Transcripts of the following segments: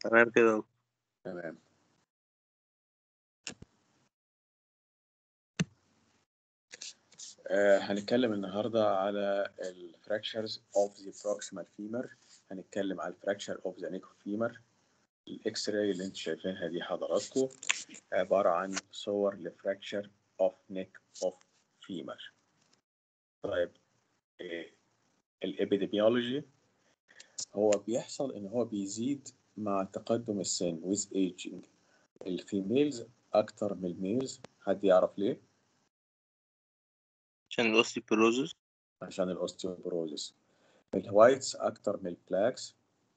تمام كده تمام آه هنتكلم النهارده على الفراكشرز اوف ذا proximal femur هنتكلم على الفراكشر اوف ذا نيك فيمر الاكس راي اللي انتم شايفينها دي حضراتكم عباره عن صور لفراكشر اوف نيك اوف فيمر طيب إيه الابيديميولوجي هو بيحصل ان هو بيزيد مع تقدم السن with aging الفيميلز اكتر من الميلز حد يعرف ليه عشان الاوستيوبروزس عشان الاوستيوبروزس الوايتس اكتر من البلاكس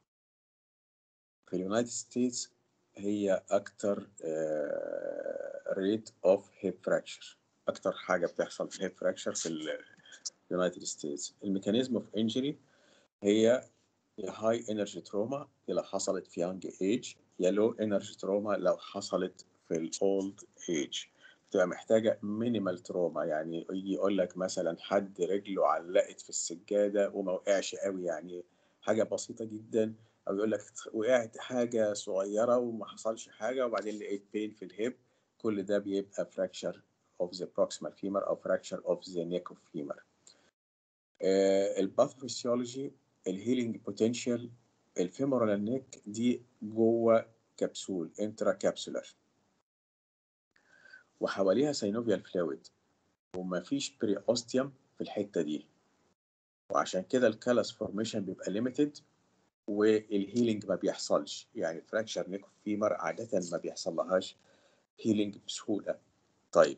في اليونايتد ستيتس هي اكتر ريت اوف هيب فراكشر اكتر حاجه بتحصل في هيب فراكشر في اليونايتد ستيتس الميكانيزم اوف انجري هي يا هاي انرجي تروما لو حصلت في يونج ايج يا لو انرجي تروما لو حصلت في الاولد ايج بتبقى محتاجه مينيمال تروما يعني يجي يقول لك مثلا حد رجله علقت في السجاده وما وقعش قوي يعني حاجه بسيطه جدا او يقول لك وقعت حاجه صغيره وما حصلش حاجه وبعدين لقيت بين في الهيب كل ده بيبقى fracture of the proximal femur او fracture of the neck of femur آه الباثوفيسيولوجي الهيلينج بوتنشال الفيمورال نيك دي جوه كبسول انترا كابسولار وحواليها سينوفيال فلويد ومفيش بري اوستيوم في الحته دي وعشان كده الكالاس فورميشن بيبقى ليميتد والهيلينج ما بيحصلش يعني فراكشر نيك فيمر عاده ما بيحصل لهاش هيلينج بسهوله طيب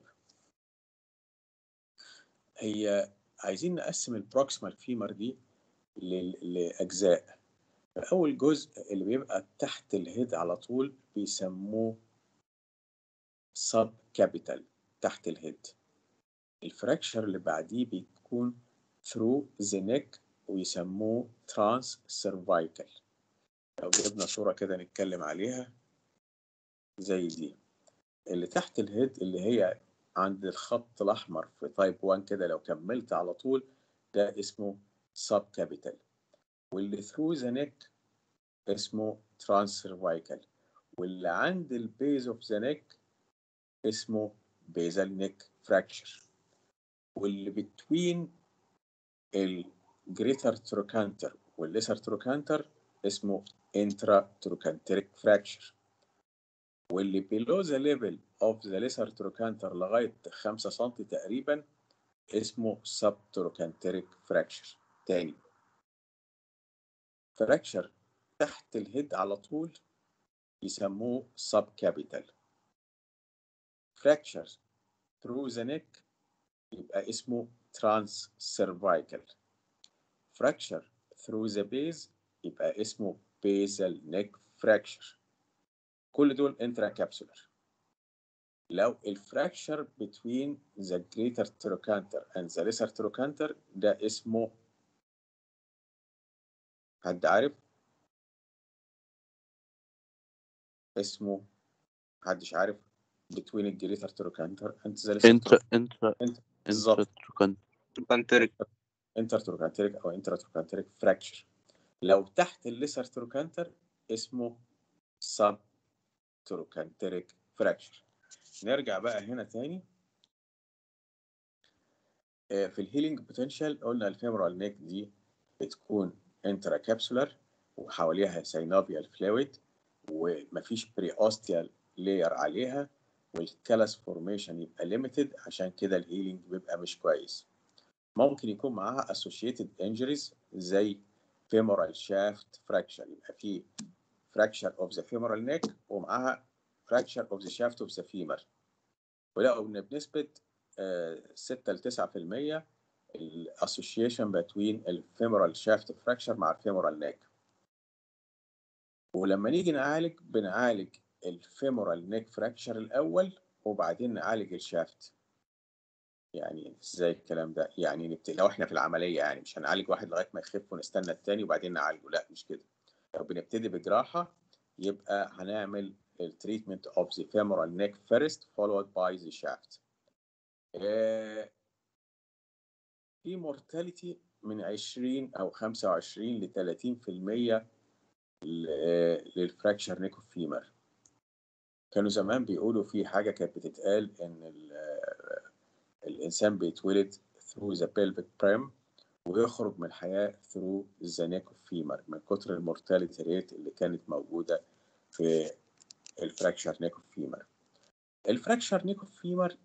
هي عايزين نقسم البروكسيمال فيمر دي لاجزاء اول جزء اللي بيبقى تحت الهيد على طول بيسموه سب كابيتال تحت الهيد الفراكشر اللي بعديه بيكون ثرو ذا نيك ويسموه ترانس سيرفايكال لو جبنا صورة كده نتكلم عليها زي دي اللي تحت الهيد اللي هي عند الخط الأحمر في تايب 1 كده لو كملت على طول ده اسمه سب كابيتال واللي ثرو ذا نيك اسمه ترانس سيرفايكال واللي عند البيز اوف ذا نيك اسمه بيزال نيك فراكشر واللي بتوين الجريتر تروكانتر والليسر تروكانتر اسمه انترا تروكانتريك فراكشر واللي below the level of the lesser trochanter لغاية 5 سم تقريبا اسمه subtrochanteric fracture تاني فراكشر تحت الهيد على طول يسموه subcapital fracture through the neck يبقى اسمه transcervical fracture through the base يبقى اسمه basal neck fracture كل دول intracapsular لو الفراكشر between the greater trochanter and the lesser trochanter ده اسمه حد عارف اسمه محدش عارف between الجريتر trochanter and the lesser انت انت انت بالظبط انت كانتريك انتر تروكانتريك او انترا تروكانتريك فراكشر لو تحت الليسر تروكانتر اسمه سب تروكانتريك فراكشر نرجع بقى هنا تاني آه، في الهيلينج بوتنشال قلنا الفيمورال نيك دي بتكون انترا كابسولار وحواليها سينوفيال فلويد ومفيش بري اوستيال لاير عليها والكالاس فورميشن يبقى ليميتد عشان كده الهيلينج بيبقى مش كويس ممكن يكون معاها associated injuries زي femoral shaft fracture يبقى في fracture of the femoral neck ومعاها fracture of the shaft of the femur ولقوا ان بنسبه آه، 6 ل 9% الاسوشيشن بين الفيمورال شافت فراكشر مع الفيمورال نيك ولما نيجي نعالج بنعالج الفيمورال نيك فراكشر الاول وبعدين نعالج الشافت يعني ازاي الكلام ده يعني نبت... لو احنا في العمليه يعني مش هنعالج واحد لغايه ما يخف ونستنى التاني وبعدين نعالجه لا مش كده لو بنبتدي بجراحه يبقى هنعمل التريتمنت اوف ذا femoral neck first followed by the shaft آه، في mortality من 20 او 25 ل 30% للفراكشر نيك اوف فيمر كانوا زمان بيقولوا في حاجه كانت بتتقال ان ال- الانسان بيتولد through the pelvic prim ويخرج من الحياه through the neck of femur من كتر المورتاليتي ريت اللي كانت موجوده في الفراكشر نيك اوف فيمر الفراكشر نيك اوف فيمر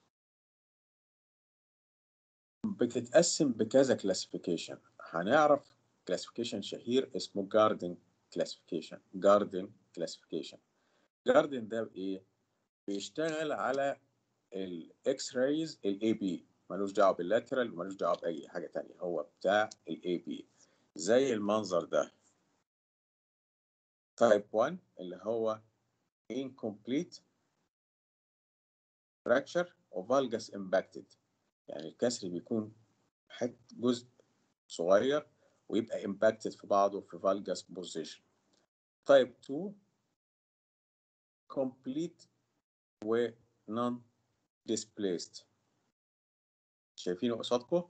بتتقسم بكذا كلاسيفيكيشن هنعرف كلاسيفيكيشن شهير اسمه جاردن كلاسيفيكيشن جاردن كلاسيفيكيشن جاردن ده بايه بيشتغل على الاكس رايز الاي بي ملوش دعوه باللاترال وملوش دعوه باي حاجه تانية هو بتاع الاي بي زي المنظر ده تايب 1 اللي هو incomplete fracture of valgus impacted يعني الكسر بيكون حت جزء صغير ويبقى impacted في بعضه في valgus position تايب 2 complete و non displaced شايفينه قصادكم؟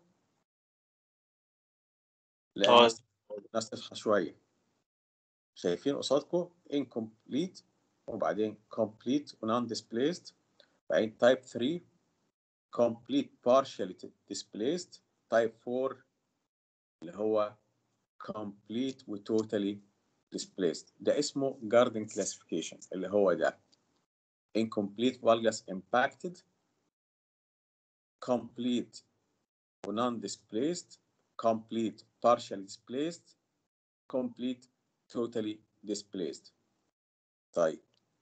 لا اه الناس الناس تصحى شوية شايفين قصادكم incomplete وبعدين complete و non displaced بعدين type 3 complete partially displaced type 4 اللي هو complete و totally displaced ده اسمه Garden classification اللي هو ده incomplete valgus impacted complete و non displaced complete partially displaced complete totally displaced طيب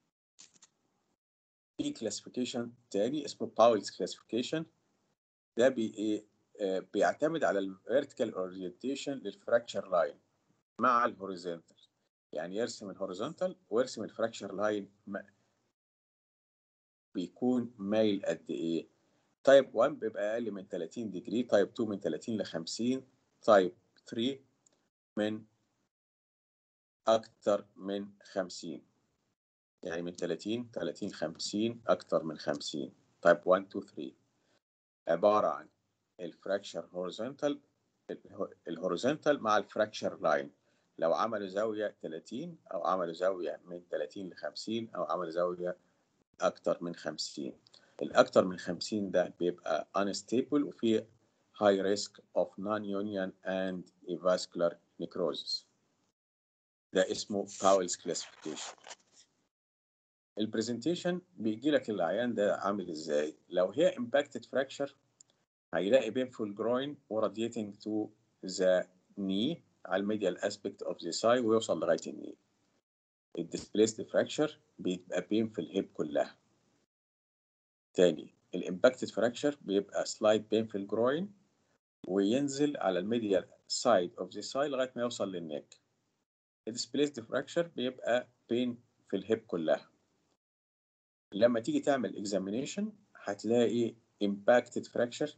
في كلاسيفيكيشن تاني اسمه باولز كلاسيفيكيشن ده بي إيه آه، بيعتمد على الفيرتيكال اورينتيشن للفراكشر لاين مع الهوريزونتال يعني يرسم الهوريزونتال ويرسم الفراكشر لاين بيكون مايل قد ايه تايب 1 بيبقى اقل من 30 ديجري تايب 2 من 30 ل 50 تايب 3 من اكتر من 50 يعني من 30 30 50 اكتر من 50 تايب 1 2 3 عباره عن الفراكشر هوريزونتال الهوريزونتال مع الفراكشر لاين لو عملوا زاويه 30 او عملوا زاويه من 30 ل 50 او عملوا زاويه اكتر من 50 الاكتر من 50 ده بيبقى unstable وفي high risk of non-union and avascular necrosis ده اسمه باولز كلاسيفيكيشن البرزنتيشن بيجي لك العيان ده عامل ازاي لو هي impacted fracture هيلاقي painful groin وراديتنج to the knee على الميديال aspect of the thigh ويوصل لغايه الني الديسبليسد فراكشر بيبقى بين في الهيب كلها تاني الامباكتد فراكشر بيبقى سلايد بين في الجروين وينزل على الميديال سايد اوف ذا ساي لغايه ما يوصل للنك الديسبليسد فراكشر بيبقى بين في الهيب كلها لما تيجي تعمل اكزامينيشن هتلاقي impacted fracture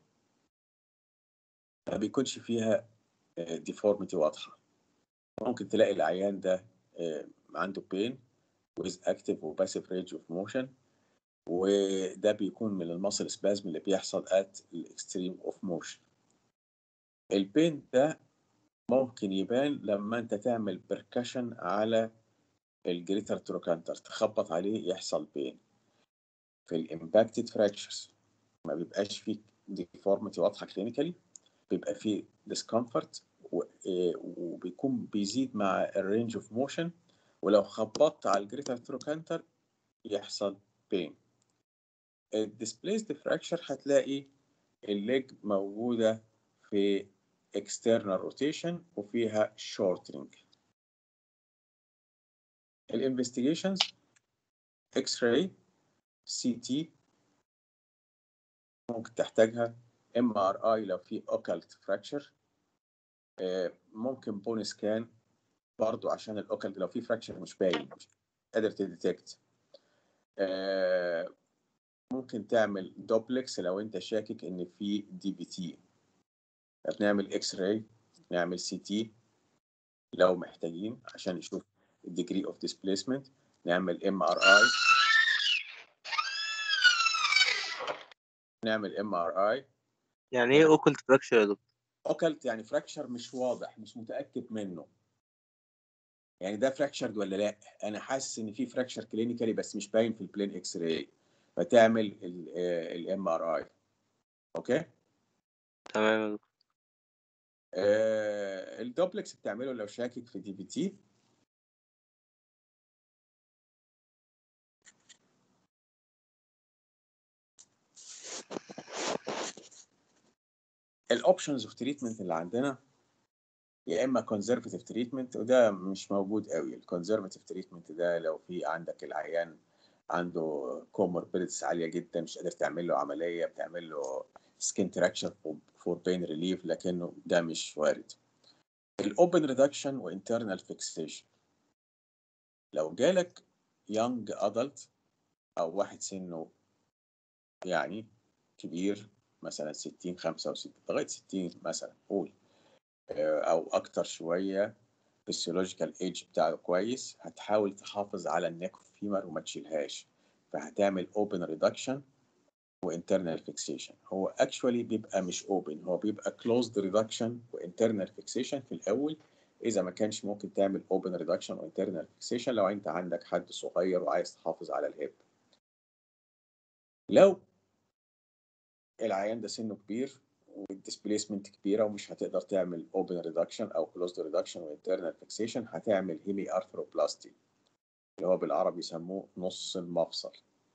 ما بيكونش فيها ديفورميتي واضحه ممكن تلاقي العيان ده آه، عنده بين with active و passive range of motion وده بيكون من المصل سبازم اللي بيحصل at الاكستريم اوف موشن البين ده ممكن يبان لما انت تعمل بركشن على الجريتر تروكانتر تخبط عليه يحصل بين في الامباكتد فراكشرز ما بيبقاش فيه ديفورميتي واضحه كلينيكالي بيبقى فيه ديسكمفورت وبيكون بيزيد مع الرينج اوف موشن ولو خبطت على الجريتر تروكانتر يحصل بين الديسبليسد فراكشر هتلاقي الليج موجوده في external rotation وفيها shortening الانفستيجيشنز اكس راي سي تي ممكن تحتاجها ام ار اي لو في اوكالت فراكشر ممكن بون سكان برضو عشان الاوكالت لو في فراكشر مش باين مش قادر تديتكت ممكن تعمل دوبلكس لو انت شاكك ان في دي بي تي بنعمل اكس راي نعمل سي تي لو محتاجين عشان نشوف الديجري اوف ديسبيسمنت نعمل ام ار اي نعمل ام ار اي يعني ايه اوكلت فراكشر يا دكتور اوكلت يعني فراكشر مش واضح مش متاكد منه يعني ده فراكشرد ولا لا انا حاسس ان في فراكشر كلينيكالي بس مش باين في البلين اكس راي فتعمل الام ار اي اوكي تمام يا دكتور آه الدوبلكس بتعمله لو شاكك في دي في تي الاوبشنز اوف تريتمنت اللي عندنا يا اما كونزرفتيف تريتمنت وده مش موجود قوي الكونزرفتيف تريتمنت ده لو في عندك العيان عنده كوموربيدز عاليه جدا مش قادر تعمل له عمليه بتعمل له سكين تراكشن فور بين ريليف لكنه ده مش وارد الاوبن ريدكشن وانترنال فيكسيشن لو جالك يونج ادلت او واحد سنه يعني كبير مثلا 60 65 لغايه 60 مثلا قول آه، او اكتر شويه فيسيولوجيكال ايج بتاعه كويس هتحاول تحافظ على النيك فيمر وما تشيلهاش فهتعمل اوبن ريدكشن وانترنال فيكسيشن هو اكشولي بيبقى مش اوبن هو بيبقى كلوزد ريدكشن وانترنال فيكسيشن في الاول اذا ما كانش ممكن تعمل اوبن ريدكشن وانترنال فيكسيشن لو انت عندك حد صغير وعايز تحافظ على الهيب لو العيان ده سنه كبير والديسبيسمنت كبيره ومش هتقدر تعمل اوبن ريدكشن او كلوزد ريدكشن وانترنال فيكسيشن هتعمل هيمي ارثروبلاستي اللي هو بالعربي يسموه نص المفصل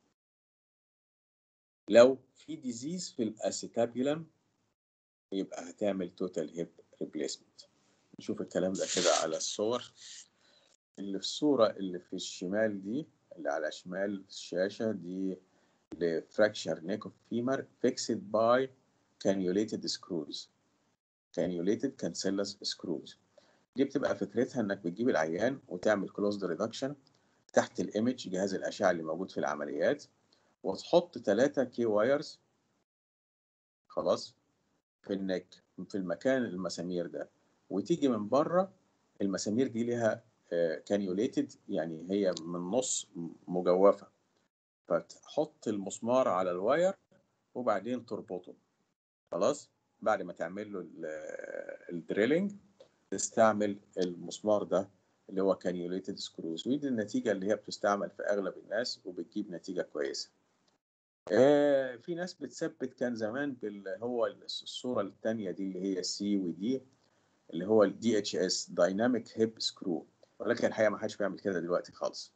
لو في ديزيز في الاسيتابيولم يبقى هتعمل توتال هيب ريبليسمنت نشوف الكلام ده كده على الصور اللي في الصورة اللي في الشمال دي اللي على شمال الشاشة دي لفراكشر نيك اوف فيمر فيكسد باي cannulated screws cannulated cancellous screws دي بتبقى فكرتها انك بتجيب العيان وتعمل closed reduction تحت الايمج جهاز الاشعه اللي موجود في العمليات وتحط ثلاثة كي وايرز خلاص في النك في المكان المسامير ده وتيجي من بره المسامير دي ليها كانيوليتد يعني هي من النص مجوفه فتحط المسمار على الواير وبعدين تربطه خلاص بعد ما تعمل له الدريلينج تستعمل المسمار ده اللي هو كانيوليتد سكروز ودي النتيجه اللي هي بتستعمل في اغلب الناس وبتجيب نتيجه كويسه آه في ناس بتثبت كان زمان بال هو الصوره الثانيه دي اللي هي سي ودي اللي هو الدي اتش اس دايناميك هيب سكرو ولكن الحقيقه ما حدش بيعمل كده دلوقتي خالص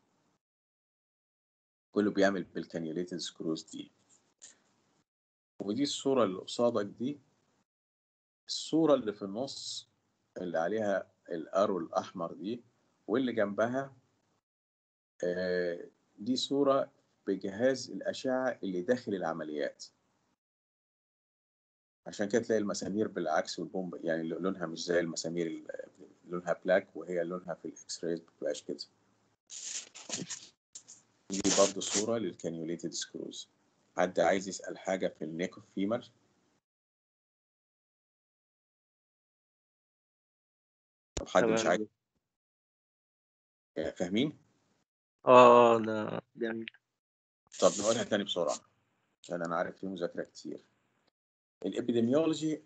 كله بيعمل بالكانيوليتد سكروز دي ودي الصورة اللي قصادك دي الصورة اللي في النص اللي عليها الارو الأحمر دي واللي جنبها آه، دي صورة بجهاز الأشعة اللي داخل العمليات عشان كده تلاقي المسامير بالعكس والبومب يعني لونها مش زي المسامير ال- لونها بلاك وهي لونها في الاكس رايز بتبقاش كده دي برضه صورة للكانيوليتد سكروز حد عايز يسأل حاجة في النيك اوف فيمر طب حد مش تمام. عايز فاهمين؟ اه اه ده جميل طب نقولها تاني بسرعة عشان أنا عارف في مذاكرة كتير الإبيديميولوجي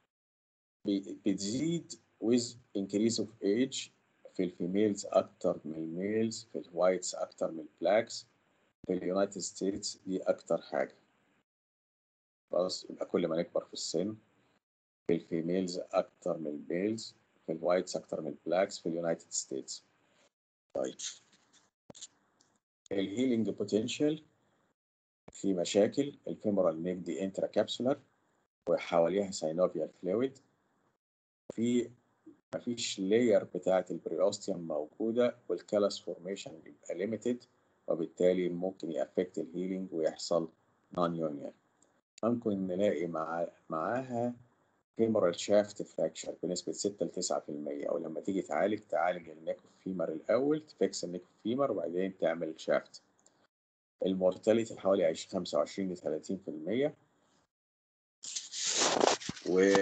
بتزيد with increase of age في الفيميلز أكتر من الميلز في الوايتس أكتر من البلاكس في اليونايتد ستيتس دي أكتر حاجة خلاص يبقى كل ما نكبر في السن في الفيميلز أكتر من الميلز في الوايتس أكتر من البلاكس في اليونايتد ستيتس طيب الهيلينج بوتنشال في مشاكل الفيمورال نيك دي انترا كابسولار وحواليها ساينوفيال فلويد في مفيش لاير بتاعة البريوستيوم موجودة والكالاس فورميشن بيبقى ليميتد وبالتالي ممكن يأفكت الهيلينج ويحصل نون يونيون ممكن نلاقي مع معاها فيمورال شافت فراكشر بنسبة 6 ل 9% ولما تيجي تعالج تعالج النيك فيمر الأول تفكس النيك فيمر وبعدين تعمل شافت المورتاليتي حوالي 20 25 ل 30% و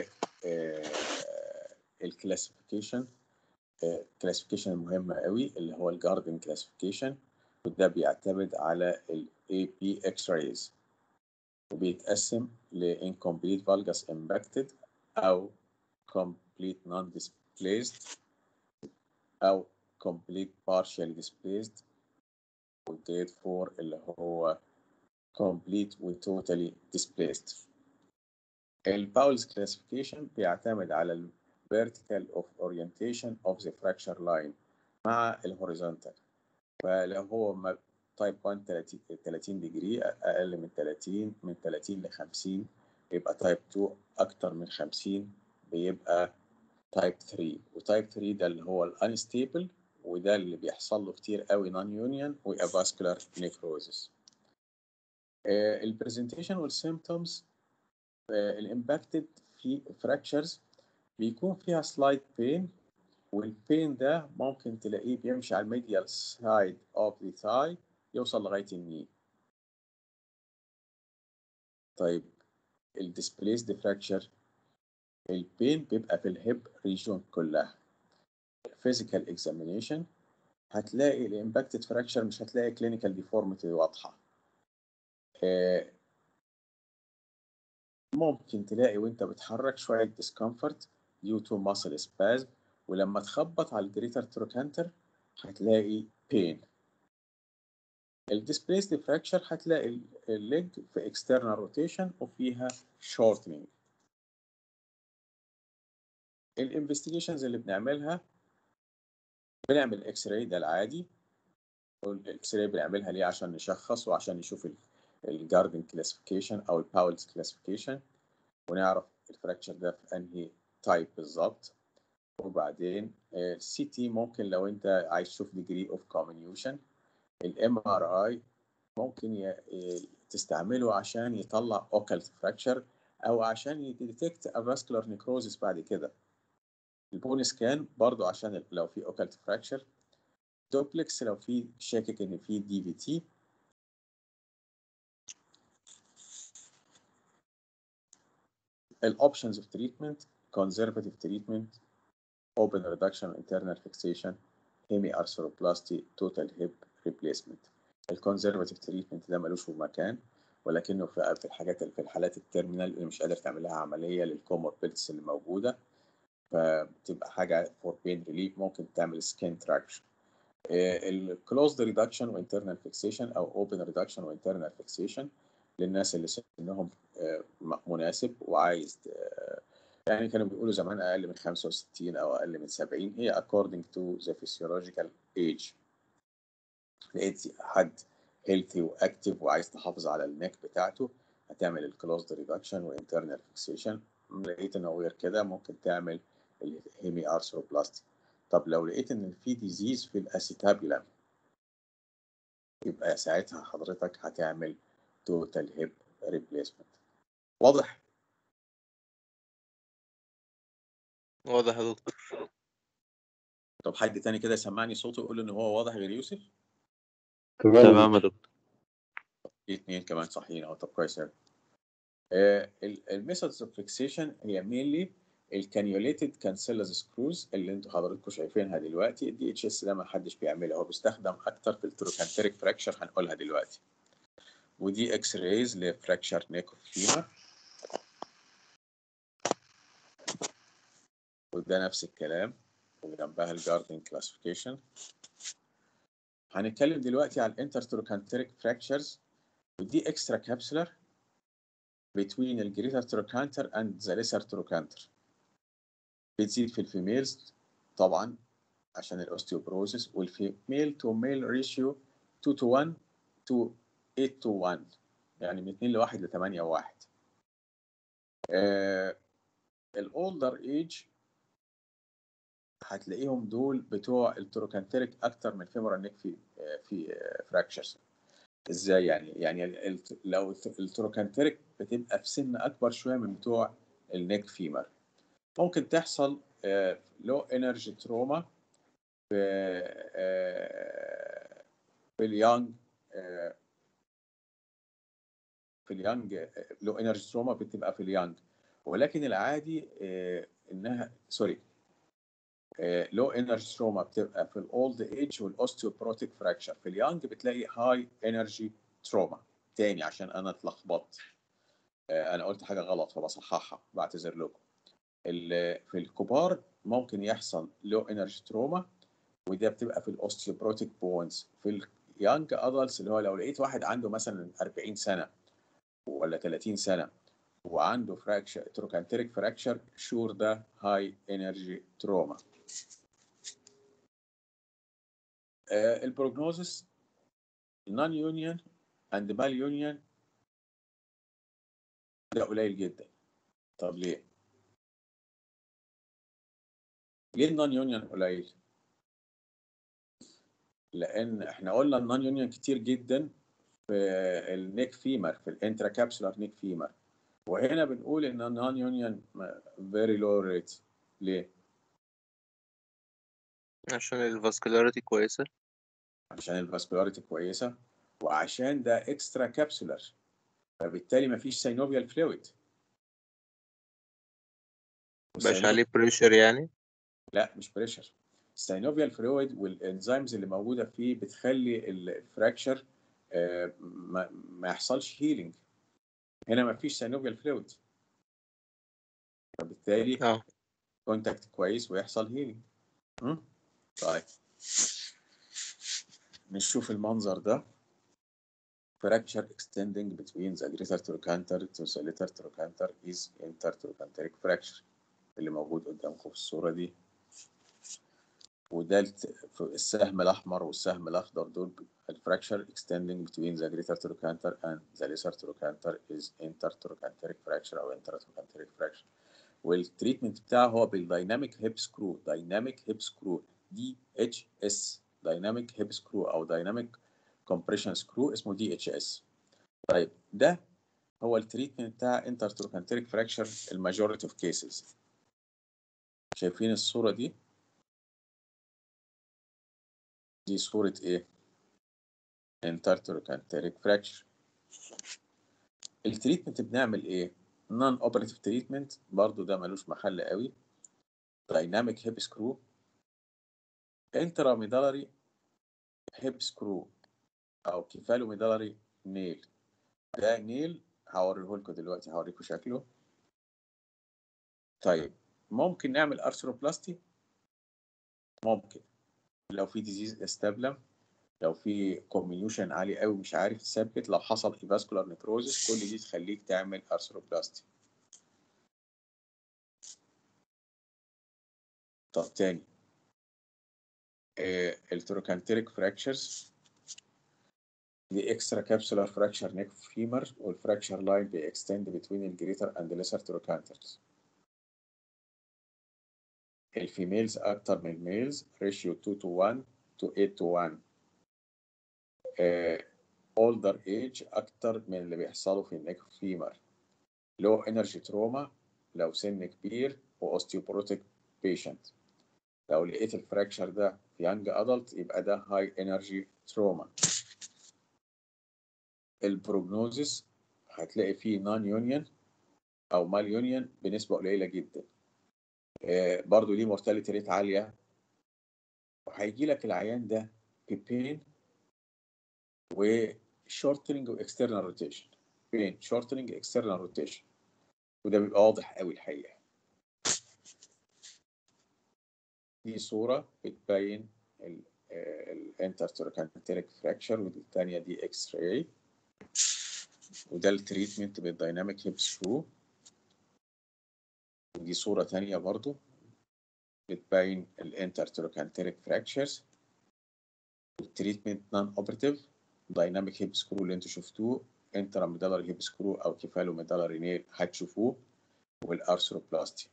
الكلاسيفيكيشن الكلاسيفيكيشن المهمة قوي اللي هو الجاردن كلاسيفيكيشن وده بيعتمد على ال AP X-rays وبيتقسم ل incomplete valgus impacted أو complete non-displaced أو complete partially displaced والجريد 4 اللي هو complete و totally displaced الباولز classification بيعتمد على ال vertical of orientation of the fracture line مع الهوريزونتال فلو هو تايب 1 30 30 ديجري اقل من 30 من 30 ل 50 يبقى تايب 2 اكتر من 50 بيبقى تايب 3 وتايب 3 ده اللي هو الانستيبل وده اللي بيحصل له كتير قوي نون يونيون وافاسكولار نيكروزس البرزنتيشن والسيمبتومز الامباكتد في فراكشرز بيكون فيها سلايد بين والبين ده ممكن تلاقيه بيمشي على الميديال سايد اوف ذا ثاي يوصل لغايه الني طيب الديسبليسد فراكشر البين بيبقى في الهيب ريجون كلها physical examination هتلاقي الامباكتد فراكشر مش هتلاقي كلينيكال ديفورميتي واضحه آه، ممكن تلاقي وانت بتحرك شويه discomfort due to muscle spasm ولما تخبط على الجريتر تروكانتر هتلاقي pain الديسبليسد فراكشر هتلاقي الليج في external rotation وفيها shortening الانفستيجيشنز اللي بنعملها بنعمل اكس راي ده العادي والاكس راي بنعملها ليه عشان نشخص وعشان نشوف الجاردن كلاسيفيكيشن او الباولز كلاسيفيكيشن ونعرف الفراكشر ده في انهي تايب بالظبط وبعدين السي تي ممكن لو انت عايز تشوف ديجري اوف كومينيوشن الام ار اي ممكن ي- ي- تستعمله عشان يطلع اوكالت فراكشر او عشان يديتكت افاسكولار نيكروزس بعد كده البون سكان برضو عشان لو في اوكالت فراكشر دوبلكس لو في شاكك ان في دي في تي الاوبشنز اوف تريتمنت conservative treatment open reduction internal fixation hemi arthroplasty total hip replacement الكونزرفاتيف تريتمنت ده ملوش في مكان ولكنه في في الحاجات في الحالات التيرمينال اللي مش قادر تعمل لها عمليه للكوموربيدز اللي موجوده فبتبقى حاجه فور بين ريليف ممكن تعمل سكين تراكشن الكلوزد ريدكشن وانترنال فيكسيشن او اوبن ريدكشن وانترنال فيكسيشن للناس اللي سنهم آه، مناسب وعايز آه، يعني كانوا بيقولوا زمان اقل من 65 او اقل من 70 هي according to the physiological age لقيت حد هيلثي واكتف وعايز تحافظ على النك بتاعته هتعمل الكلوزد ريدكشن وانترنال فيكسيشن لقيت انه غير كده ممكن تعمل الهيمي ارثروبلاستي طب لو لقيت ان في ديزيز في الاسيتابيلم يبقى ساعتها حضرتك هتعمل توتال هيب ريبليسمنت واضح واضح يا دكتور طب حد تاني كده يسمعني صوته يقول ان هو واضح غير يوسف تمام يا دكتور في اتنين كمان صحيين اهو طب كويس قوي الميثودز اوف فيكسيشن هي مينلي الكانيوليتد كانسيلز سكروز اللي انتوا حضراتكم شايفينها دلوقتي الدي اتش اس ده ما حدش بيعملها هو بيستخدم اكتر في التروكانتريك فراكشر هنقولها دلوقتي ودي اكس رايز لفراكشر نيك اوف فيمر وده نفس الكلام وجنبها الجاردن كلاسيفيكيشن هنتكلم دلوقتي على الانترتروكانتريك فراكشرز ودي اكسترا كابسولار between الجريتر تروكانتر and the lesser trochanter بتزيد في الفيميلز طبعا عشان الاوستيوبروزيس والفيميل تو ميل ريشيو 2 to 1 to 8 to 1 يعني من 2 ل 1 ل 8 1 الاولدر ايج هتلاقيهم دول بتوع التروكانتريك اكتر من فيمورال نيك في آه، في فراكشرز ازاي يعني يعني ال- لو التروكانتريك بتبقى في سن اكبر شويه من بتوع النيك فيمر ممكن تحصل لو انرجي تروما في آه، في اليانج آه، في اليانج لو انرجي تروما بتبقى في اليانج ولكن العادي آه، انها سوري لو انرجي تروما بتبقى في الاولد ايج والاوستيوبروتيك فراكشر في اليانج بتلاقي هاي انرجي تروما تاني عشان انا اتلخبطت آه، انا قلت حاجه غلط فبصححها بعتذر لكم ال- في الكبار ممكن يحصل لو انرجي تروما وده بتبقى في الاوستيوبروتيك بونز في اليانج ادلتس اللي هو لو لقيت واحد عنده مثلا 40 سنه ولا 30 سنه وعنده فراكشر تروكانتريك فراكشر شور ده هاي انرجي تروما البروجنوزس نون يونيون اند مال يونيون ده قليل جدا طب ليه؟ ليه النون يونيون قليل؟ لان احنا قلنا النون يونيون كتير جدا في النيك فيمر في الانترا كابسولار نيك فيمر وهنا بنقول ان النون يونيون فيري لو ريت ليه؟ عشان الفاسكولاريتي كويسة عشان الفاسكولاريتي كويسه وعشان ده اكسترا كابسولار فبالتالي مفيش سينوفيال فلويد مبقاش عليه بريشر يعني لا مش بريشر السينوفيال فلويد والانزيمز اللي موجوده فيه بتخلي الفراكشر ما, ما يحصلش هيلينج هنا ما فيش سينوفيال فلويد فبالتالي اه كونتاكت كويس ويحصل هيلينج طيب نشوف المنظر ده fracture extending between the greater trochanter to the lateral trochanter is intertrochanteric fracture اللي موجود قدامكم في الصورة دي وده الت- السهم الأحمر والسهم الأخضر دول الفراكشر extending between the greater trochanter and the lesser trochanter is intertrochanteric fracture أو intertrochanteric fracture والتريتمنت بتاعه هو بالدايناميك هيب سكرو دايناميك هيب سكرو دي اتش اس دايناميك هيب سكرو او دايناميك كومبريشن سكرو اسمه دي اتش اس طيب ده هو التريتمنت بتاع انترتروكانتريك فراكشر الماجوريتي اوف كيسز شايفين الصوره دي دي صوره ايه انترتروكانتريك فراكشر التريتمنت بنعمل ايه نون اوبراتيف تريتمنت برضو ده ملوش محل قوي دايناميك هيب سكرو انتراميدالري هيب سكرو او كيفالوميدالري نيل ده نيل هوريه لكم دلوقتي هوريكم شكله طيب ممكن نعمل ارثروبلاستي ممكن لو في ديزيز استابلم لو في كوميونيوشن عالي قوي مش عارف تثبت لو حصل ايفاسكولار نيكروزس كل دي تخليك تعمل ارثروبلاستي طب تاني التروكانتريك فراكشرز دي اكسترا كابسولار فراكشر نيك فيمر والفراكشر لاين بيكستند بين الجريتر اند ليسر تروكانترز الفيميلز اكتر من الميلز ريشيو 2 to 1 to 8 to 1 اولدر ايج اكتر من اللي بيحصلوا في النيك فيمر لو انرجي تروما لو سن كبير واوستيوبروتيك بيشنت لو لقيت الفراكشر ده في يانج ادلت يبقى ده هاي انرجي تروما البروجنوزس هتلاقي فيه نون يونيون او مال يونيون بنسبه قليله جدا آه، برضو ليه مورتاليتي ريت عاليه وهيجي لك العيان ده ببين وشورتنج واكسترنال روتيشن بين شورتنج اكسترنال روتيشن وده بيبقى واضح قوي الحقيقه دي صوره بتبين الانترتروكانتريك فراكشر ودي الثانيه دي اكس راي وده التريتمنت بالدايناميك هيب سكرو ودي صورة تانية برضو بتبين الانترتروكانتريك فراكشرز والتريتمنت نون اوبراتيف دايناميك هيب سكرو اللي انتوا شفتوه انتراميدالر هيب سكرو او كيفالوميدالر نيل هتشوفوه والارثروبلاستي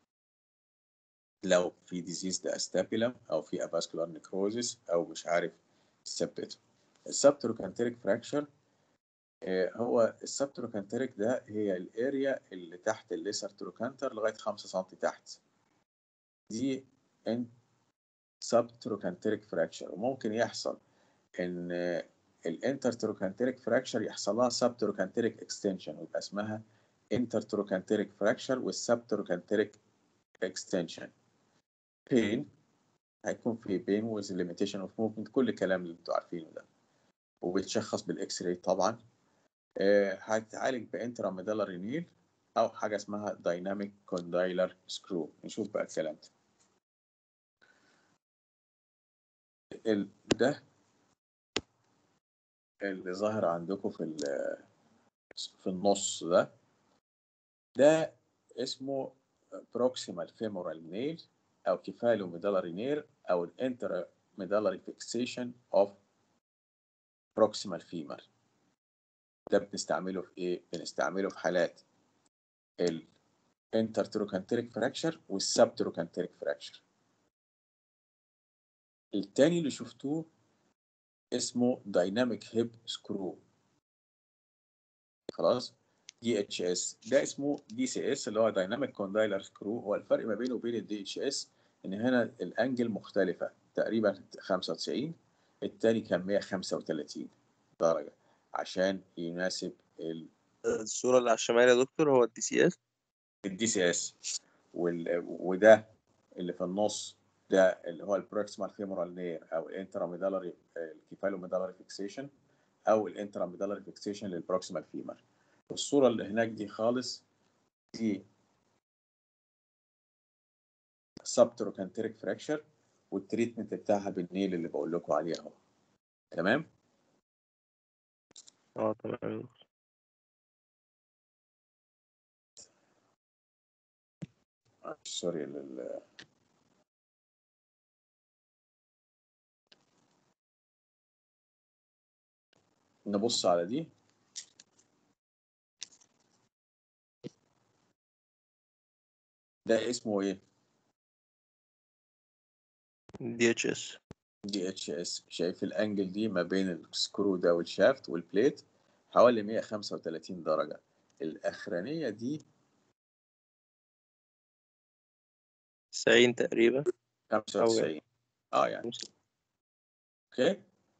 لو في ديزيز ده استابيلم او في افاسكولار نيكروزيس او مش عارف تثبته السبتروكانتريك فراكشر هو السبتروكانتريك ده هي الاريا اللي تحت الليسر تروكانتر لغايه 5 سم تحت دي ان سبتروكانتريك فراكشر وممكن يحصل ان الانترتروكانتريك فراكشر يحصل لها سبتروكانتريك اكستنشن ويبقى اسمها انترتروكانتريك فراكشر والسبتروكانتريك اكستنشن بين هيكون في بين ويز ليميتيشن اوف موفمنت كل الكلام اللي انتوا عارفينه ده وبيتشخص بالاكس راي طبعا آه، هتعالج بانتراميدالر نيل او حاجه اسمها دايناميك كوندايلر سكرو نشوف بقى الكلام ده ال... ده اللي ظاهر عندكم في ال... في النص ده ده اسمه proximal femoral nail او كفالو ميدالري نير او الانتر ميدالري فيكسيشن اوف proximal femur ده بنستعمله في ايه؟ بنستعمله في حالات الانترتروكانتريك فراكشر والسبتروكانتريك فراكشر التاني اللي شفتوه اسمه دايناميك هيب سكرو خلاص دي اتش اس ده اسمه دي سي اس اللي هو دايناميك كوندايلر سكرو هو الفرق ما بينه وبين الدي اتش اس ان هنا الانجل مختلفه تقريبا 95 التاني كان 135 درجه عشان يناسب الصورة اللي على الشمال يا دكتور هو الدي سي اس الدي سي اس وده اللي في النص ده اللي هو البروكسيمال فيمورال نير او الانتراميدالري الكيفالوميدالري فيكسيشن او الانتراميدالري فيكسيشن للبروكسيمال فيمر الصوره اللي هناك دي خالص دي سبتروكانتريك فراكشر والتريتمنت بتاعها بالنيل اللي بقول لكم عليه اهو تمام اه تمام يا دكتور. سوري لل نبص على دي ده اسمه ايه؟ دي اتش اس دي اتش اس شايف الانجل دي ما بين السكرو ده والشافت والبليت حوالي 135 درجة الأخرانية دي 90 تقريبا 95 اه يعني اوكي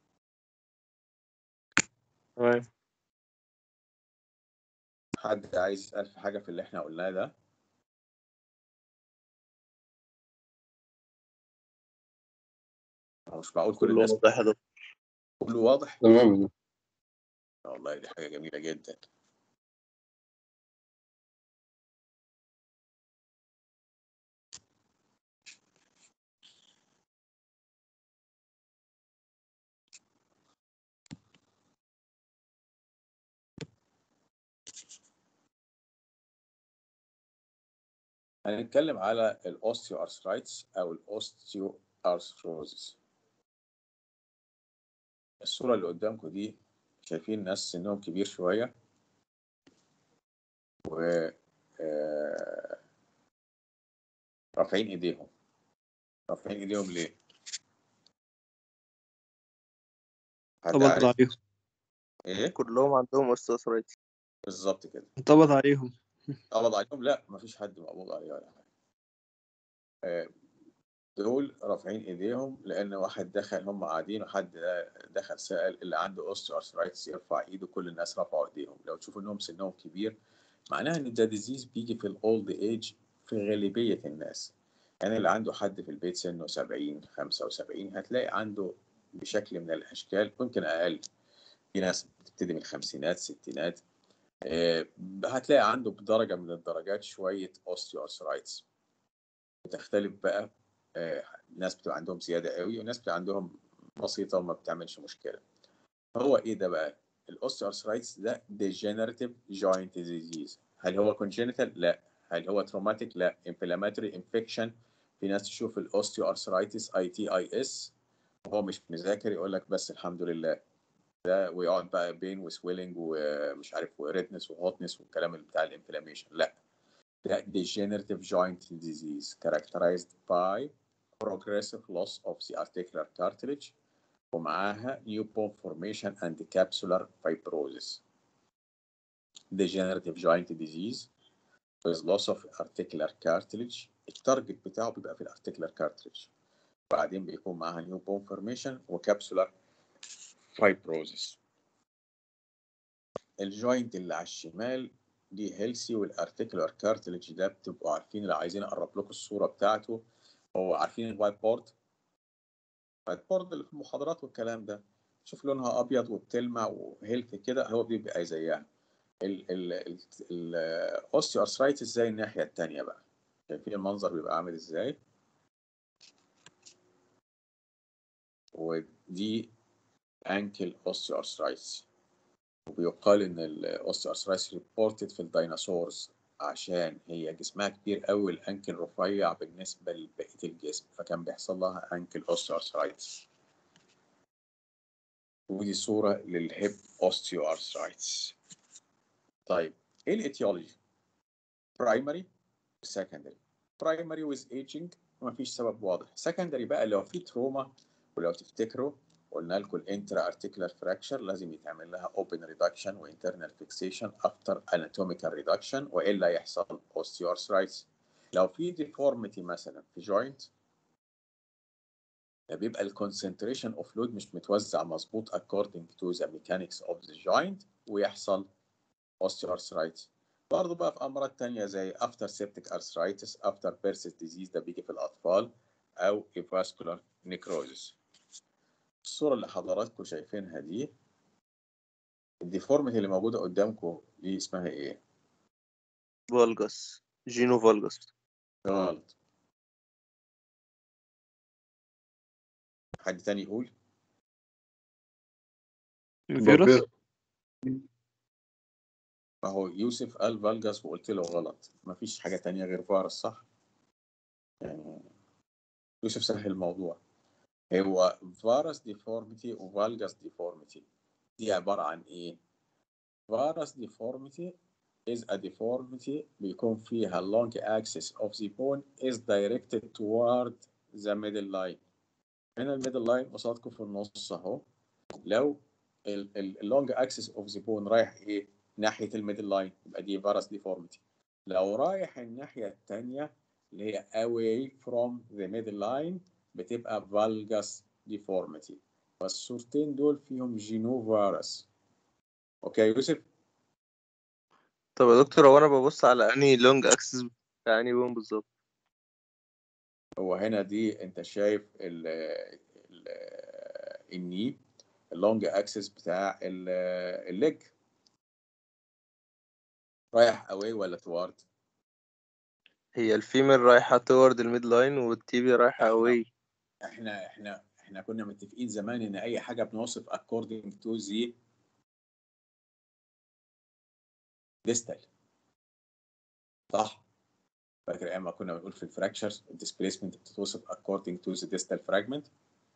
تمام حد عايز يسأل في حاجة في اللي احنا قلناه ده هو مش معقول كل كله الناس واضح يا دكتور كله واضح تمام والله دي حاجة جميلة جدا هنتكلم على الاوستيو ارثرايتس او الاوستيو ارثروزس الصورة اللي قدامكم دي شايفين ناس سنهم كبير شوية و آه، رافعين ايديهم رافعين ايديهم ليه؟ حد انطبق عارف عليهم ايه؟ كلهم عندهم اوستيوارثرايتس بالظبط كده انطبق عليهم قبض عليهم لا مفيش حد مقبوض عليه ولا حاجه آه، دول رافعين ايديهم لان واحد دخل هم قاعدين وحد دخل سال اللي عنده اوستيو ارثرايتس يرفع ايده كل الناس رفعوا ايديهم لو تشوفوا انهم سنهم كبير معناها ان ده ديزيز بيجي في الاولد ايج في غالبيه الناس يعني اللي عنده حد في البيت سنه 70 75 هتلاقي عنده بشكل من الاشكال ممكن اقل في ناس بتبتدي من الخمسينات ستينات آه، هتلاقي عنده بدرجه من الدرجات شويه اوستيو ارثرايتس بتختلف بقى آه، ناس بتبقى عندهم زياده قوي وناس بتبقى عندهم بسيطه وما بتعملش مشكله هو ايه ده بقى الاوستيوارثرايتس ده degenerative joint disease هل هو congenital لا هل هو traumatic لا inflammatory infection في ناس تشوف الاوستيوارثرايتس اي تي اي اس وهو مش مذاكر يقول لك بس الحمد لله ده ويقعد بقى بين وسويلنج ومش عارف وريدنس وهوتنس والكلام اللي بتاع الانفلاميشن لا ده degenerative joint disease characterized by progressive loss of the articular cartilage ومعاها new bone formation and capsular fibrosis. Degenerative joint disease with loss of articular cartilage التارجت بتاعه بيبقى في الارتيكولار cartilage بعدين بيكون معاها new bone formation وكابسولار fibrosis. الجوينت اللي على الشمال دي هيلسي والارتيكولار كارتلج ده بتبقوا عارفين لو عايزين اقرب لكم الصوره بتاعته هو عارفين الوايت بورد الوايت بورد اللي في المحاضرات والكلام ده شوف لونها ابيض وبتلمع وهيلث كده هو بيبقى زيها الاوستيو ارثرايتس زي الناحيه الثانيه بقى شايفين المنظر بيبقى عامل ازاي ودي ankle osteoarthritis وبيقال ان الاوستيوارثرايتس ريبورتد في الديناصورز عشان هي جسمها كبير قوي الانكل رفيع بالنسبه لبقيه الجسم فكان بيحصل لها انكل اوستيوارثرايتس ودي صوره للهيب اوستيوارثرايتس طيب ايه الاتيولوجي برايمري سكندري برايمري ويز ايجينج مفيش سبب واضح سكندري بقى لو في تروما ولو تفتكروا قلنا لكم الانترا ارتيكولار فراكشر لازم يتعمل لها اوبن ريدكشن وانترنال فيكسيشن افتر اناتوميكال ريدكشن والا يحصل اوستيوارثرايتس لو في ديفورميتي مثلا في جوينت بيبقى الكونسنتريشن اوف لود مش متوزع مظبوط according to the mechanics of the joint ويحصل osteoarthritis برضه بقى في امراض تانية زي after septic arthritis after Behçet's disease ده بيجي في الاطفال او vascular necrosis الصورة اللي حضراتكم شايفينها دي الديفورميتي اللي موجودة قدامكم دي اسمها ايه؟ فولجاس جينو فولجاس غلط حد تاني يقول فيروس ما هو يوسف قال فالجاس وقلت له غلط مفيش حاجة تانية غير فارس صح؟ يعني يوسف سهل الموضوع هو فارس ديفورميتي وفالجاس ديفورميتي دي عبارة عن ايه؟ فارس ديفورميتي is a deformity بيكون فيها long axis of the bone is directed toward the middle line هنا الميدل لاين قصادكم في النص اهو لو اللونج اكسس اوف ذا بون رايح ايه ناحيه الميدل لاين يبقى دي فارس ديفورميتي لو رايح الناحيه الثانيه اللي هي away from the middle line بتبقى valgus deformity فالصورتين دول فيهم جينو فارس اوكي يا يوسف طب يا دكتور هو انا ببص على انهي لونج اكسس بتاع انهي بون بالظبط هو هنا دي انت شايف ال ال الني اللونج اكسس بتاع الليج رايح اواي ولا توارد هي الفيميل رايحة تورد الميد لاين والتيبي رايحة إحنا- اواي احنا احنا احنا كنا متفقين زمان ان اي حاجه بنوصف according to the distal صح فاكر ايام ما كنا بنقول في الفراكشرز الديسبيسمنت بتتوصف according to the distal fragment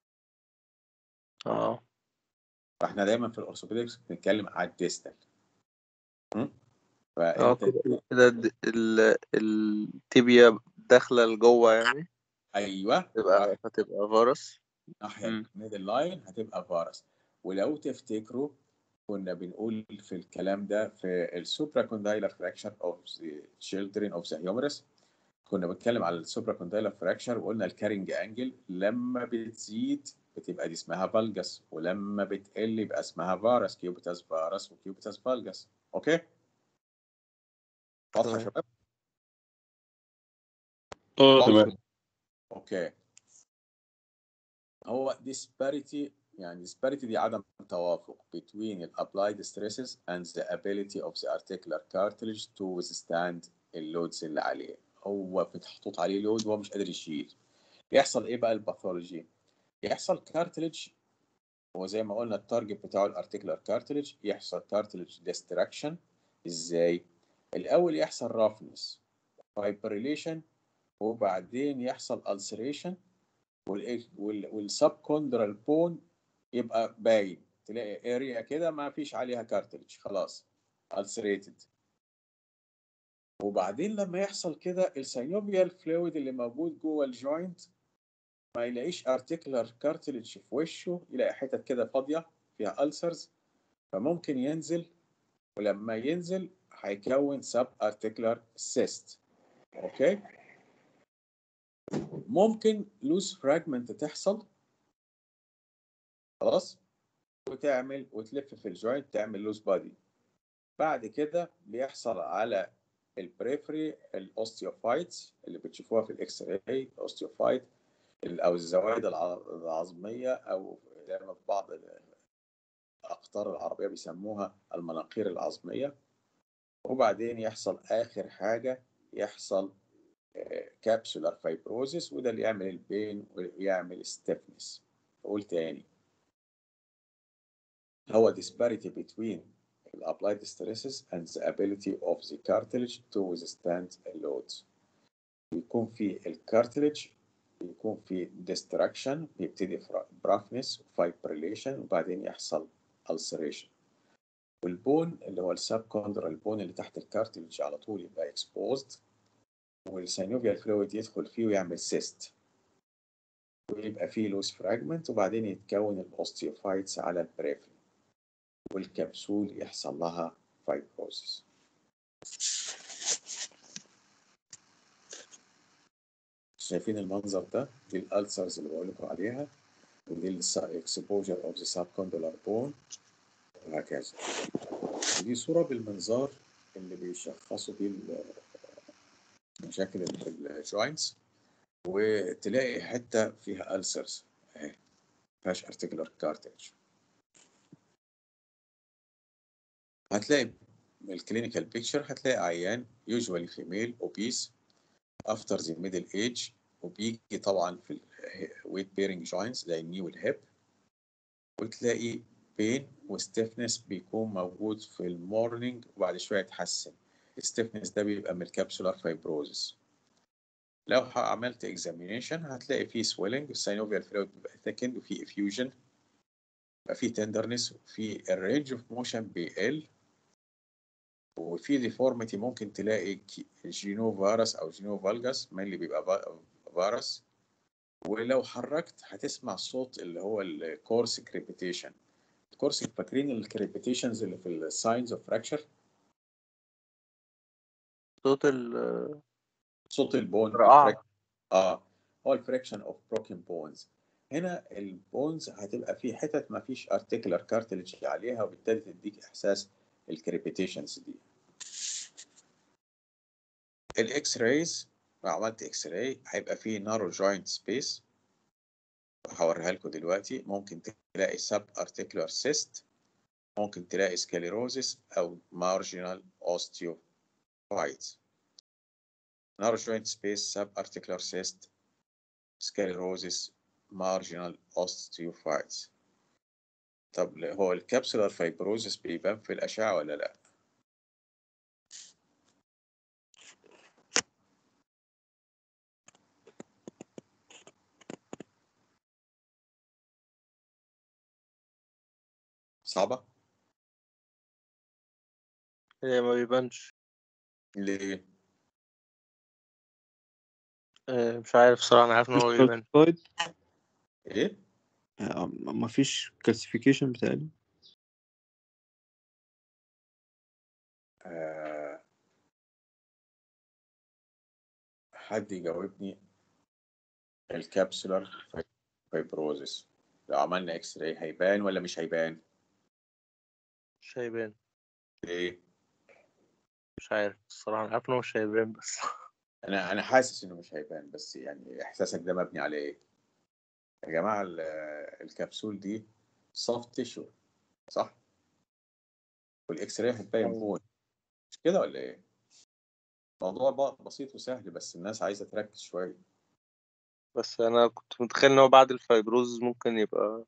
اه فاحنا دايما في الاورثوبيدكس بنتكلم على الديستال اه فانت كده كده الد- ال- التيبيا داخلة لجوه يعني ايوه تبقى هتبقى فارس ناحيه مم. الميدل لاين هتبقى فارس ولو تفتكروا كنا بنقول في الكلام ده في السوبرا كوندايلر فراكشر اوف ذا children اوف ذا هيومرس كنا بنتكلم على السوبرا كوندايلر فراكشر وقلنا الكارينج انجل لما بتزيد بتبقى دي اسمها فالجس ولما بتقل يبقى اسمها فارس كيوبيتاس فارس وكيوبيتاس فالجس اوكي واضحه يا تمام. شباب اه تمام اوكي هو disparity يعني disparity دي عدم توافق between the applied stresses and the ability of the articular cartilage to withstand اللودز اللي عليه هو محطوط عليه لود وهو مش قادر يشيل يحصل ايه بقى الباثولوجي يحصل كارتلج هو زي ما قلنا التارجت بتاعه الارتيكولار كارتلج يحصل كارتلج ديستراكشن ازاي الاول يحصل رافنس فايبريليشن وبعدين يحصل ulceration والسب كوندرال بون يبقى باين تلاقي اريا كده ما فيش عليها كارتلج خلاص ulcerated وبعدين لما يحصل كده السينوبيال فلويد اللي موجود جوه الجوينت ما يلاقيش ارتيكولار كارتلج في وشه يلاقي حتت كده فاضيه فيها ألسرز فممكن ينزل ولما ينزل هيكون سب ارتيكولار سيست اوكي ممكن لوز فراجمنت تحصل خلاص وتعمل وتلف في الجوينت تعمل لوز بادي بعد كده بيحصل على البريفري الاوستيوفايتس اللي بتشوفوها في الاكس راي الاوستيوفايت او الزوائد الع- العظميه او زي ما في بعض الاقطار العربيه بيسموها المناقير العظميه وبعدين يحصل اخر حاجه يحصل كابسولار فايبروزيس وده اللي يعمل البين ويعمل ستيفنس نقول تاني هو disparity between the applied stresses and the ability of the cartilage to withstand loads بيكون في الكارتلج بيكون في destruction بيبتدي برافنس وفايبريليشن وبعدين يحصل ulceration والبون اللي هو السب كوندرال بون اللي تحت الكارتلج على طول يبقى exposed والسينوفيال فلويد يدخل فيه ويعمل سيست ويبقى فيه لوس فراجمنت وبعدين يتكون الاوستيوفايتس على البريفري والكبسول يحصل لها فايبروسيس شايفين المنظر ده دي الالسرز اللي بقول لكم عليها ودي الاكسبوجر اوف ذا سبكوندولار بون وهكذا ودي صورة بالمنظار اللي بيشخصوا بيه مشاكل الجوينتس وتلاقي حتة فيها ألسرز اهي مفيهاش ارتكلر كارتج هتلاقي الكلينيكال بيكتشر هتلاقي عيان يوجوالي فيميل اوبيس افتر ذا ميدل ايج وبيجي طبعا في الويت بيرنج جوينتس زي الني والهيب وتلاقي بين وستيفنس بيكون موجود في المورنينج وبعد شويه يتحسن الستيفنس ده بيبقى من الكابسولار فايبروزس لو عملت اكزامينيشن هتلاقي فيه سويلنج السينوفيال فلويد بيبقى ثيكند وفي افيوجن يبقى فيه تندرنس وفي الرينج اوف موشن بيقل وفي ديفورميتي ممكن تلاقي جينو فيروس او جينو فالجاس ما اللي بيبقى فيروس ولو حركت هتسمع الصوت اللي هو الكورس كريبيتيشن الكورس فاكرين الكريبيتيشنز اللي في الساينز اوف فراكشر صوت ال صوت البون رقعة. اه هو الفريكشن اوف بروكن بونز هنا البونز هتبقى في حتت ما فيش ارتكلر كارتلج عليها وبالتالي تديك احساس الكريبيتيشنز دي الاكس رايز لو عملت اكس راي هيبقى فيه نارو جوينت سبيس هوريها لكم دلوقتي ممكن تلاقي سب ارتكلر سيست ممكن تلاقي سكاليروزس او مارجنال اوستيوفايتس نارو جوينت سبيس سب ارتكلر سيست سكاليروزس مارجنال اوستيوفايتس طب هو الكابسولار فايبروزس بيبان في الأشعة ولا لأ؟ صعبة؟ هي ما بيبانش ليه؟ آه، مش عارف صراحة أنا عارف إن هو مش بيبان calcified إيه؟ آه، ما فيش كالسيفيكيشن بتاعي آه حد يجاوبني الكابسولار فايبروزس لو عملنا اكس راي هيبان ولا مش هيبان؟ مش هيبان ليه؟ مش عارف الصراحة أنا عارف إن هو مش هيبان بس انا انا حاسس انه مش هيبان بس يعني احساسك ده مبني على ايه يا جماعه ال- الكبسول دي سوفت تيشو صح والاكس راي هتبين أيوة. بون مش كده ولا ايه الموضوع ب- بسيط وسهل بس الناس عايزه تركز شويه بس أنا كنت متخيل إن هو بعد الفايبروز ممكن يبقى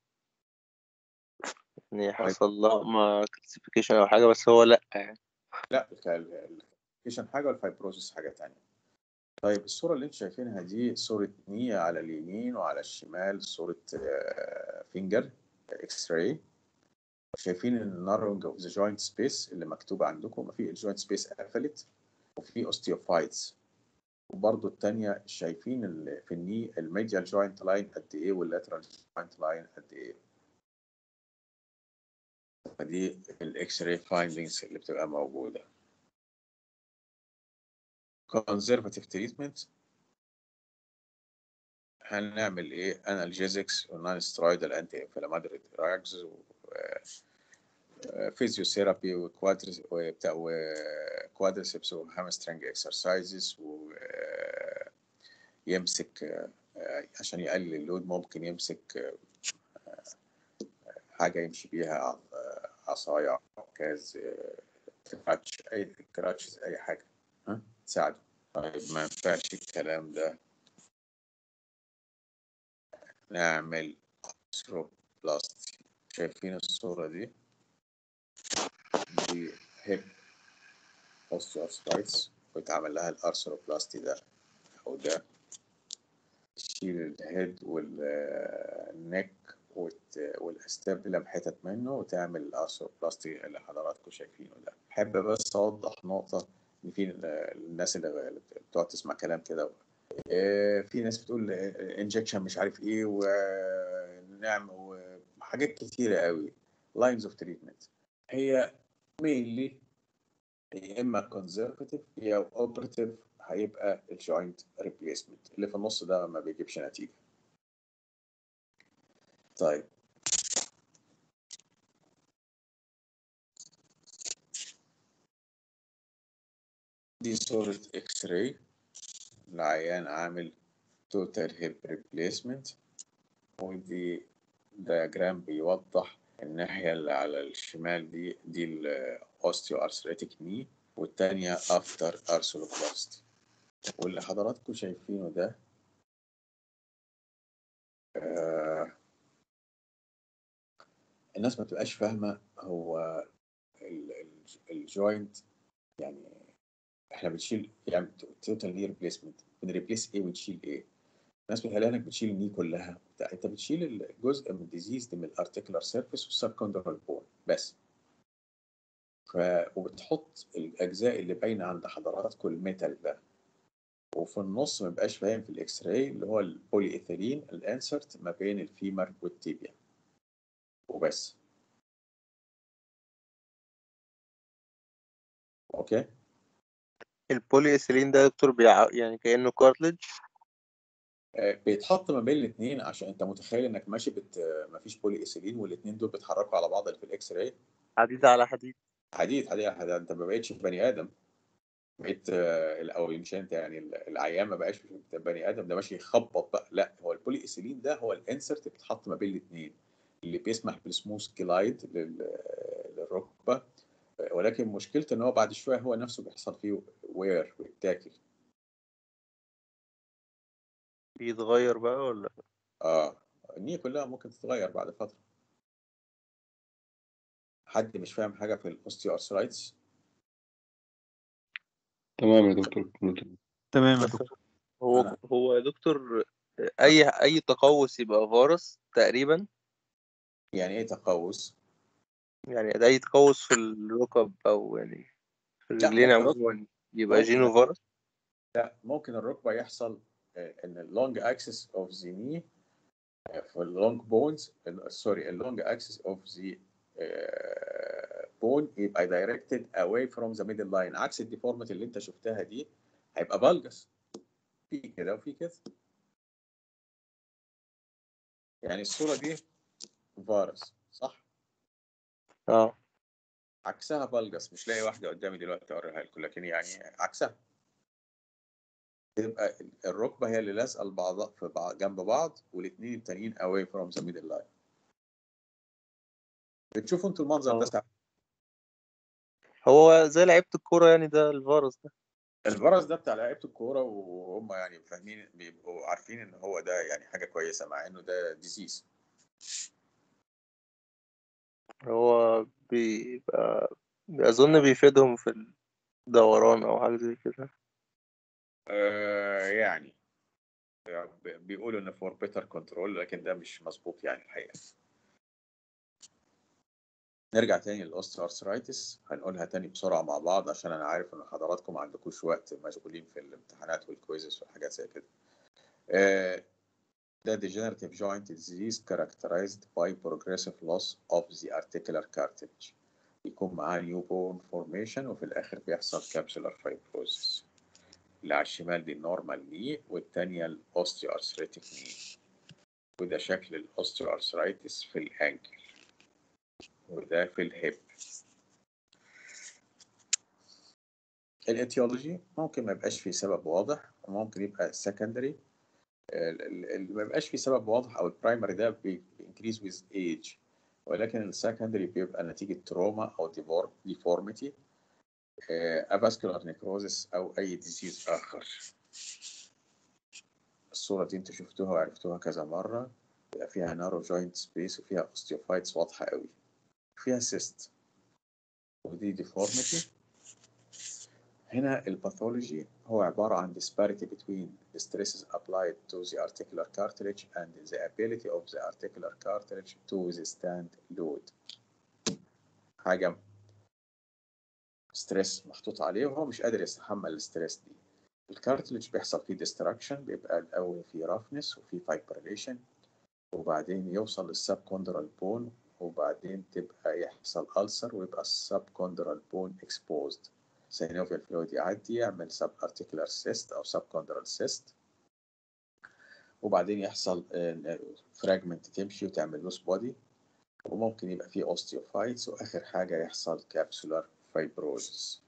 يعني يحصل له ما كلاسيفيكيشن أو حاجة بس هو لأ يعني لا الكالكيشن حاجه والفايبروزس حاجه تانية طيب الصوره اللي انتم شايفينها دي صوره نية على اليمين وعلى الشمال صوره فينجر اكس راي شايفين النارونج اوف ذا جوينت سبيس اللي مكتوبه عندكم في الجوينت سبيس قفلت وفي اوستيوفايتس وبرضه الثانيه شايفين ال- في الني الميديال جوينت لاين قد ايه واللاترال جوينت لاين قد ايه فدي الاكس راي فايندنجز اللي بتبقى موجوده conservative treatment هنعمل ايه analgesics ونون سترويدال انتي انفلاماتوري دراجز فيزيوثيرابي وكوادرس وبتاع وكوادرسبس وهامسترنج اكسرسايزز ويمسك عشان يقلل اللود ممكن يمسك حاجة يمشي بيها عصاية عكاز كراتش أي كراتش أي حاجة ها تساعده طيب ما ينفعش الكلام ده نعمل ارثروبلاستي شايفين الصورة دي دي هيب اوستيوارثرايتس ويتعمل لها الارثروبلاستي ده او ده تشيل الهيد والنك والاستابلم حتت منه وتعمل الارثروبلاستي اللي حضراتكم شايفينه ده احب بس اوضح نقطه ان في الناس اللي بتقعد تسمع كلام كده آه، في ناس بتقول انجكشن مش عارف ايه ونعم وحاجات كتيره قوي لاينز اوف تريتمنت هي مينلي يا اما كونزرفتيف يا اوبرتيف هيبقى الجوينت ريبليسمنت اللي في النص ده ما بيجيبش نتيجه طيب دي صورة اكس راي العيان عامل توتال هيب ريبليسمنت ودي دياجرام بيوضح الناحية اللي على الشمال دي دي الاوستيو ارثريتيك ني والتانية افتر ارثروبلاستي واللي حضراتكم شايفينه ده آه الناس ما تبقاش فاهمة هو الجوينت يعني احنا بنشيل يعني توتال ني ريبليسمنت بنريبليس ايه ونشيل ايه الناس بتقول لك بتشيل الني كلها انت بتشيل الجزء من الديزيز دي من الارتيكولار سيرفيس والسبكوندرال بون بس ف... وبتحط الاجزاء اللي باينه عند حضراتكم الميتال ده وفي النص ما بقاش فاهم في الاكس راي اللي هو البولي ايثيلين الانسرت ما بين الفيمر والتيبيا وبس اوكي البولي ايثيلين ده يا دكتور بيع... يعني كأنه كارتلج آه، بيتحط ما بين الاثنين عشان انت متخيل انك ماشي بت... ما فيش بولي ايثيلين والاثنين دول بيتحركوا على بعض في الاكس راي حديد على حديد حديد حديد حديد انت ما بقتش بني ادم بقيت آه، او مش انت يعني العيان ما بقاش بني ادم ده ماشي يخبط بقى لا هو البولي ايثيلين ده هو الانسرت بيتحط ما بين الاثنين اللي بيسمح بالسموث جلايد لل... للركبه ولكن مشكلته ان هو بعد شويه هو نفسه بيحصل فيه وير ويتاكل بيتغير بقى ولا اه النية كلها ممكن تتغير بعد فترة حد مش فاهم حاجة في الاوستيو ارثرايتس تمام يا دكتور كله تمام تمام يا بس دكتور هو أنا- هو يا دكتور اي اي تقوس يبقى فيروس تقريبا يعني ايه تقوس؟ يعني ده اي تقوس في الركب او يعني في لا، الرجلين ممكن عموما يبقى ممكن. جينو فيروس ممكن الركبة يحصل آه، ان اللونج اكسس اوف ذا ني في اللونج بونز سوري اللونج اكسس اوف ذا بون يبقى دايركتد اواي فروم ذا ميدل لاين عكس الديفورميتي اللي انت شفتها دي هيبقى بلجس في كده وفي كده يعني الصورة دي فيروس صح؟ اه عكسها بلجس مش لاقي واحدة قدامي دلوقتي اوريها لكم لكن يعني عكسها تبقى الركبة هي اللي لازقة لبعض في بعض جنب بعض والاثنين التانيين away from the middle line بتشوفوا انتوا المنظر ده آه. ساعات هو زي لعيبة الكورة يعني ده الفيروس ده الفرس ده بتاع لعيبة الكورة وهم يعني فاهمين بيبقوا عارفين ان هو ده يعني حاجة كويسة مع انه ده ديزيز هو بيبقى أظن بيفيدهم في الدوران أو حاجة زي كده آه يعني بيقولوا ان فور بيتر كنترول لكن ده مش مظبوط يعني الحقيقة نرجع تاني للاوستيوارثرايتس هنقولها تاني بسرعة مع بعض عشان انا عارف ان حضراتكم ما عندكوش وقت مشغولين في الامتحانات والكويزز والحاجات زي كده آه، ده degenerative joint disease characterized by progressive loss of the articular cartilage يكون معاه newborn formation وفي الآخر بيحصل capsular fibrosis اللي على الشمال دي النورمال ني والتانية الاوستيوارثريتيك ني وده شكل الاوستيوارثرايتس في الانكل وده في الهيب الاتيولوجي ممكن ما يبقاش فيه سبب واضح وممكن يبقى secondary اللي ما بيبقاش فيه سبب واضح او البرايمري ده بينكريز ويز ايج ولكن السكندري بيبقى نتيجه تروما او ديفورميتي افاسكولار نيكروزس او اي ديزيز اخر الصوره دي انتوا شفتوها وعرفتوها كذا مره بيبقى فيها نارو جوينت سبيس وفيها اوستيوفايتس واضحة قوي فيها سيست ودي ديفورميتي هنا الباثولوجي هو عبارة عن disparity between the stresses applied to the articular cartilage and the ability of the articular cartilage to withstand load حاجة ستريس محطوط عليه وهو مش قادر يتحمل الستريس دي الكارتلج بيحصل فيه ديستراكشن بيبقى الأول فيه رافنس وفيه فايبريليشن وبعدين يوصل للسب كوندرال بون وبعدين تبقى يحصل ألسر ويبقى السب كوندرال بون exposed synovial fluid يعدي يعمل سب ارتيكولار سيست أو سب كوندرال سيست وبعدين يحصل فراجمنت تمشي وتعمل لوس بودي وممكن يبقى فيه اوستيوفايتس واخر حاجه يحصل كابسولار فايبروزس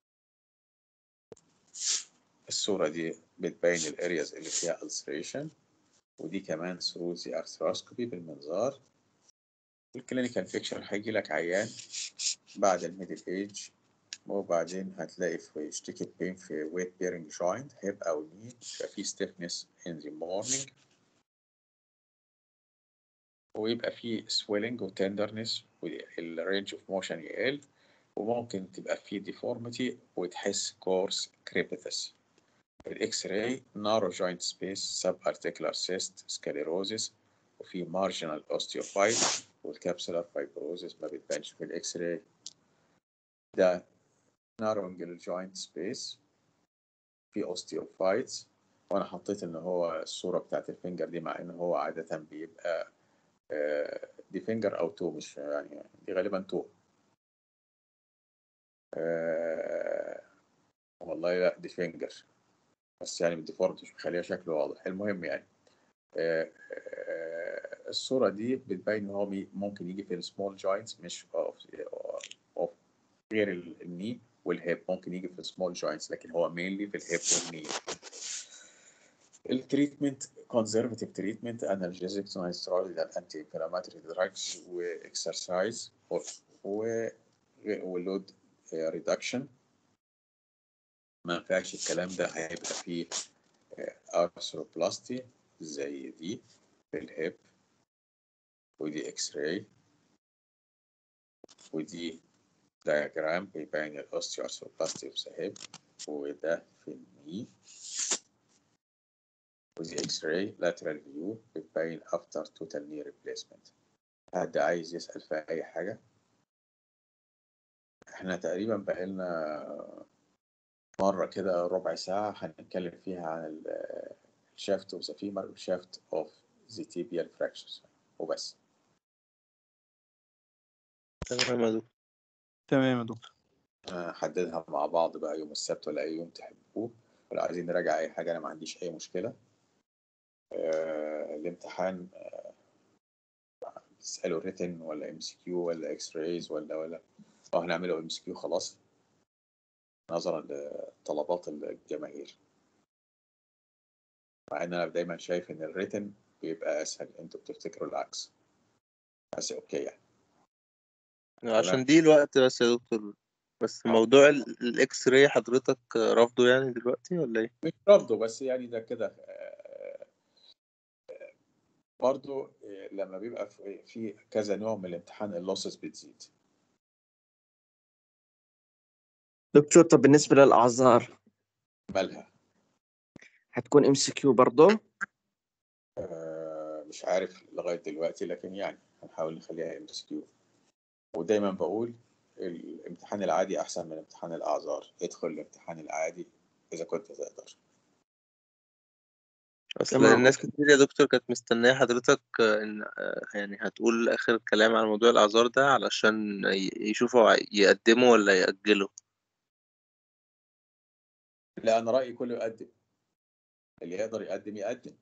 الصوره دي بتبين الارياز اللي فيها ulceration ودي كمان through the arthroscopy بالمنظار الكلينيكال فيكشر هيجي لك عيان بعد الميدل ايج وبعدين هتلاقي في يشتكي بين في weight bearing joint hip او knee يبقى في stiffness in the morning ويبقى في swelling و tenderness والرينج اوف موشن يقل وممكن تبقى في deformity وتحس coarse crepitus الاكس راي narrow joint space subarticular cyst sclerosis وفي marginal osteophyte والكابسولار fibrosis ما بتبانش في الاكس راي ده narrowing الجوينت سبيس في osteophytes وانا حطيت ان هو الصوره بتاعت الفينجر دي مع ان هو عاده بيبقى آه، دي فينجر او تو مش يعني دي غالبا تو آه، والله لا دي فينجر بس يعني بالديفولت مش مخليها شكله واضح المهم يعني آه، آه، الصورة دي بتبين ان هو مي- ممكن يجي في السمول جوينتس مش اوف اوف غير ال- الني والهيب ممكن يجي في السمول جوينتس لكن هو مينلي في الهيب والني التريتمنت كونزرفتيف تريتمنت انالجيزكس نايسترويد انتي انفلاماتوري دراجز واكسرسايز ولود ريدكشن ما ينفعش الكلام ده هيبقى فيه ارثروبلاستي زي دي في الهيب ودي اكس راي ودي diagram بيبين الاوستيوارثروبلاستي في الهيب وده في الني ودي اكس راي lateral view بتبين after total knee replacement حد عايز يسأل في أي حاجة احنا تقريبا بقالنا مرة كده ربع ساعة هنتكلم فيها عن الشافت اوف ذا فيمر والشافت اوف ذا tibial fractures وبس تمام يا دكتور تمام يا دكتور نحددها مع بعض بقى يوم السبت ولا أي يوم تحبوه ولو عايزين نراجع أي حاجة أنا ما عنديش أي مشكلة آه، الامتحان آه، تسألوا ريتن ولا ام سي كيو ولا اكس رايز ولا ولا اه هنعمله ام سي كيو خلاص نظرا لطلبات الجماهير مع ان انا دايما شايف ان الريتن بيبقى اسهل انتوا بتفتكروا العكس بس اوكي يعني عشان دي الوقت بس يا دكتور بس موضوع ال- الاكس راي حضرتك رافضه يعني دلوقتي ولا ايه؟ مش رفضه بس يعني ده كده آه، آه، برضو آه، لما بيبقى في- في كذا نوع من الامتحان اللوسز بتزيد دكتور طب بالنسبة للأعذار مالها هتكون ام سي كيو برضه آه، مش عارف لغاية دلوقتي لكن يعني هنحاول نخليها ام اس كيو ودايما بقول الامتحان العادي أحسن من امتحان الأعذار ادخل الامتحان العادي إذا كنت تقدر اصل تمام. الناس كتير يا دكتور كانت مستنية حضرتك آه، ان آه، يعني هتقول اخر كلام عن موضوع الاعذار ده علشان ي- يشوفوا ع- يقدموا ولا يأجلوا لا أنا رأيي كله يقدم اللي يقدر يقدم يقدم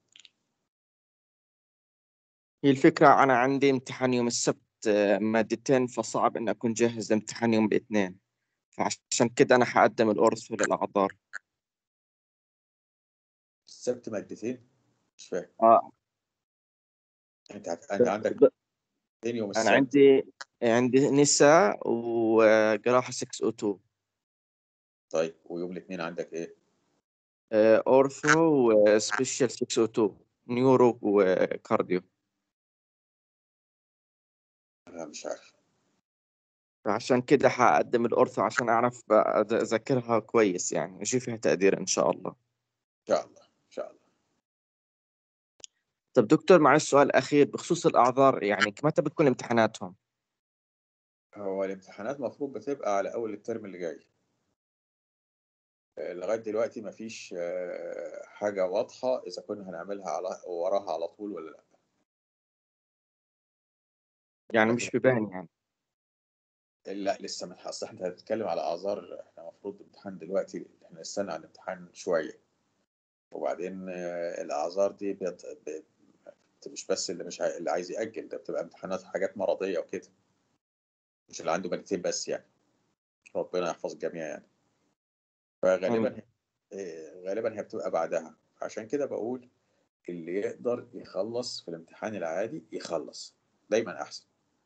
هي الفكرة أنا عندي امتحان يوم السبت آه، مادتين فصعب إن أكون جاهز لامتحان يوم الاثنين فعشان كده أنا حقدم الأورثو للأعذار السبت مادتين مش فاهم آه أنت هت... أنت عندك ب- مادتين يوم أنا السبت عندي عندي نساء وجراحة 602 طيب ويوم الاثنين عندك إيه؟ آه، أورثو وسبيشال 602 نيورو وكارديو مش عارف فعشان كده حقدم الأورثو عشان أعرف أذ- أذاكرها كويس يعني أجيب فيها تقدير إن شاء الله ان شاء الله ان شاء الله طب دكتور معلش سؤال أخير بخصوص الأعذار يعني متى بتكون امتحاناتهم؟ هو الامتحانات مفروض بتبقى على اول الترم اللي جاي آه، لغايه دلوقتي مفيش آه، حاجه واضحه اذا كنا هنعملها على وراها على طول ولا لا يعني مش ببان يعني لا لسه من اصل احنا هنتكلم على اعذار احنا المفروض الامتحان دلوقتي احنا نستنى على الامتحان شويه وبعدين آه، الاعذار دي بيت... ب... مش بس اللي مش عاي... اللي عايز ياجل ده بتبقى امتحانات حاجات مرضيه وكده مش اللي عنده بنتين بس يعني ربنا يحفظ الجميع يعني فغالبا هي... آه، غالبا هي بتبقى بعدها عشان كده بقول اللي يقدر يخلص في الامتحان العادي يخلص دايما احسن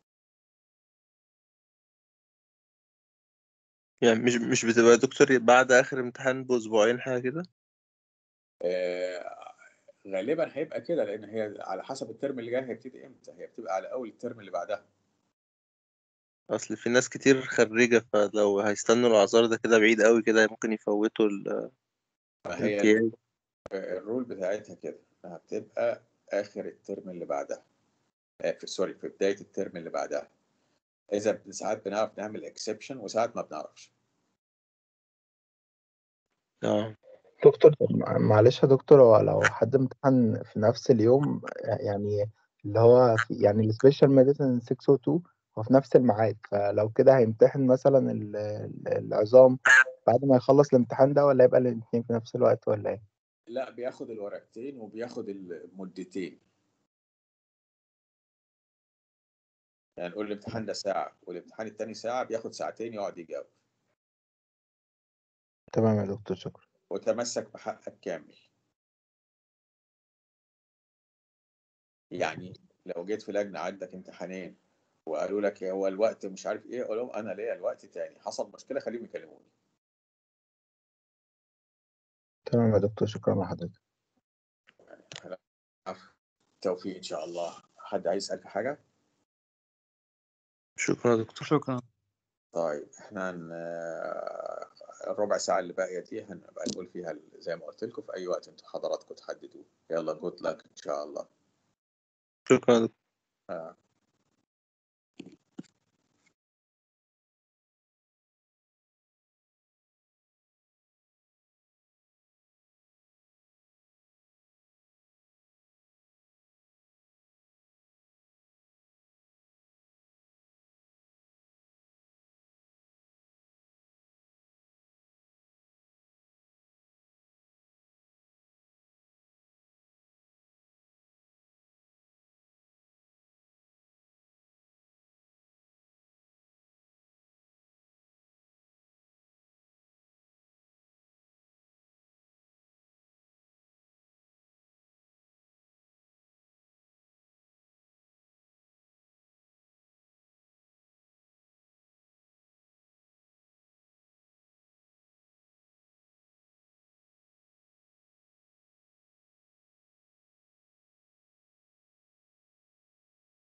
يعني مش مش بتبقى يا دكتور بعد آخر امتحان بأسبوعين حاجة كده آه، غالبا هيبقى كده لان هي على حسب الترم اللي جاي هيبتدي امتى هي بتبقى على اول الترم اللي بعدها أصل في ناس كتير خريجة فلو هيستنوا الأعذار ده كده بعيد قوي كده ممكن يفوتوا ال- ما هي الامتياز الرول بتاعتها كده انها بتبقى اخر الترم اللي بعدها آه، في سوري في بدايه الترم اللي بعدها اذا ساعات بنعرف نعمل اكسبشن وساعات ما بنعرفش اه دكتور مع- معلش يا دكتور هو لو حد امتحن في نفس اليوم يعني اللي هو في يعني السبيشال ميديسن 602 هو في نفس الميعاد فلو كده هيمتحن مثلا ال- ال- العظام بعد ما يخلص الامتحان ده ولا يبقى الاتنين في نفس الوقت ولا ايه؟ لا بياخد الورقتين وبياخد المدتين يعني نقول الامتحان ده ساعه والامتحان التاني ساعه بياخد ساعتين يقعد يجاوب تمام يا دكتور شكرا وتمسك بحقك كامل يعني لو جيت في لجنة عندك امتحانين وقالوا لك هو الوقت مش عارف ايه قول لهم انا ليا الوقت تاني حصل مشكلة خليهم يكلموني تمام يا دكتور شكرا لحضرتك عفو. توفيق ان شاء الله حد عايز يسأل في حاجة شكرا يا دكتور شكرا طيب احنا هن... الربع ساعة اللي باقية دي هنبقى نقول فيها زي ما قلت لكم في أي وقت انتوا حضراتكم تحددوه يلا جود لك إن شاء الله شكرا يا دكتور آه.